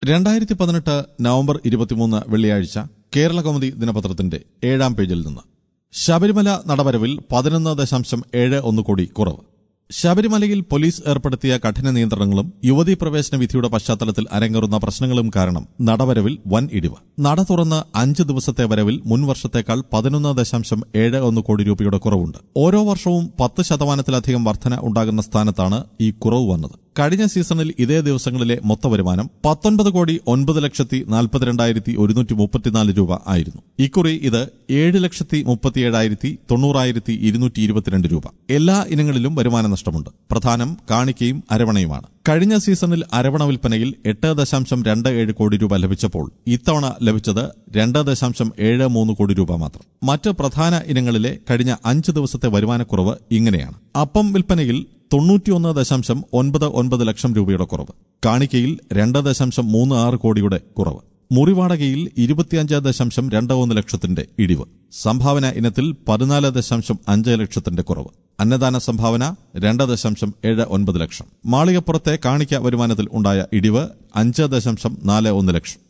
രണ്ടായിരത്തി പതിനെട്ട് നവംബർ ഇരുപത്തിമൂന്ന് വെള്ളിയാഴ്ച കേരള കൗമുദി ദിനപത്രത്തിന്റെ ഏഴാം പേജിൽ നിന്ന് ശബരിമല നടവരവിൽ പതിനൊന്ന് ദശാംശം ഏഴ് ഒന്ന് കോടി കുറവ് ശബരിമലയിൽ പോലീസ് ഏർപ്പെടുത്തിയ കഠിന നിയന്ത്രണങ്ങളും യുവതീ പ്രവേശന വിധിയുടെ പശ്ചാത്തലത്തിൽ അരങ്ങേറുന്ന പ്രശ്നങ്ങളും കാരണം നടവരവിൽ വൻ ഇടിവ് നട തുറന്ന് അഞ്ച് ദിവസത്തെ വരവിൽ മുൻ വർഷത്തേക്കാൾ പതിനൊന്ന് ദശാംശം ഏഴ് ഒന്ന് കോടി രൂപയുടെ കുറവുണ്ട് ഓരോ വർഷവും പത്ത് ശതമാനത്തിലധികം വർധന ഉണ്ടാകുന്ന സ്ഥാനത്താണ് ഈ കുറവ് വന്നത് കഴിഞ്ഞ സീസണിൽ ഇതേ ദിവസങ്ങളിലെ മൊത്ത വരുമാനം പത്തൊൻപത് കോടി ഒൻപത് ലക്ഷത്തി നാൽപ്പത്തിരണ്ടായിരത്തി ഒരുന്നൂറ്റി മുപ്പത്തിനാല് രൂപ ആയിരുന്നു ഇക്കുറി ഇത് ഏഴ് ലക്ഷത്തി മുപ്പത്തിയേഴായിരത്തി തൊണ്ണൂറായിരത്തി ഇരുന്നൂറ്റി ഇരുപത്തിരണ്ട് രൂപ എല്ലാ ഇനങ്ങളിലും വരുമാന നഷ്ടമുണ്ട് പ്രധാനം കാണിക്കയും അരവണയുമാണ് കഴിഞ്ഞ സീസണിൽ അരവണ വിൽപ്പനയിൽ എട്ട് ദശാംശം രണ്ട് ഏഴ് കോടി രൂപ ലഭിച്ചപ്പോൾ ഇത്തവണ ലഭിച്ചത് രണ്ട് ദശാംശം ഏഴ് മൂന്ന് കോടി രൂപ മാത്രം മറ്റ് പ്രധാന ഇനങ്ങളിലെ കഴിഞ്ഞ അഞ്ച് ദിവസത്തെ വരുമാനക്കുറവ് ഇങ്ങനെയാണ് അപ്പം വിൽപ്പനയിൽ തൊണ്ണൂറ്റിയൊന്ന് ദശാംശം ഒൻപത് ഒൻപത് ലക്ഷം രൂപയുടെ കുറവ് കാണിക്കയിൽ രണ്ട് ദശാംശം മൂന്ന് ആറ് കോടിയുടെ കുറവ് മുറിവാടകയിൽ ഇരുപത്തിയഞ്ച് ദശാംശം രണ്ട് ഒന്ന് ലക്ഷത്തിന്റെ ഇടിവ് സംഭാവന ഇനത്തിൽ പതിനാല് ദശാംശം അഞ്ച് ലക്ഷത്തിന്റെ കുറവ് അന്നദാന സംഭാവന രണ്ട് ദശാംശം ഏഴ് ഒൻപത് ലക്ഷം മാളികപ്പുറത്തെ കാണിക്ക വരുമാനത്തിൽ ഉണ്ടായ ഇടിവ് അഞ്ച് ദശാംശം നാല് ഒന്ന് ലക്ഷം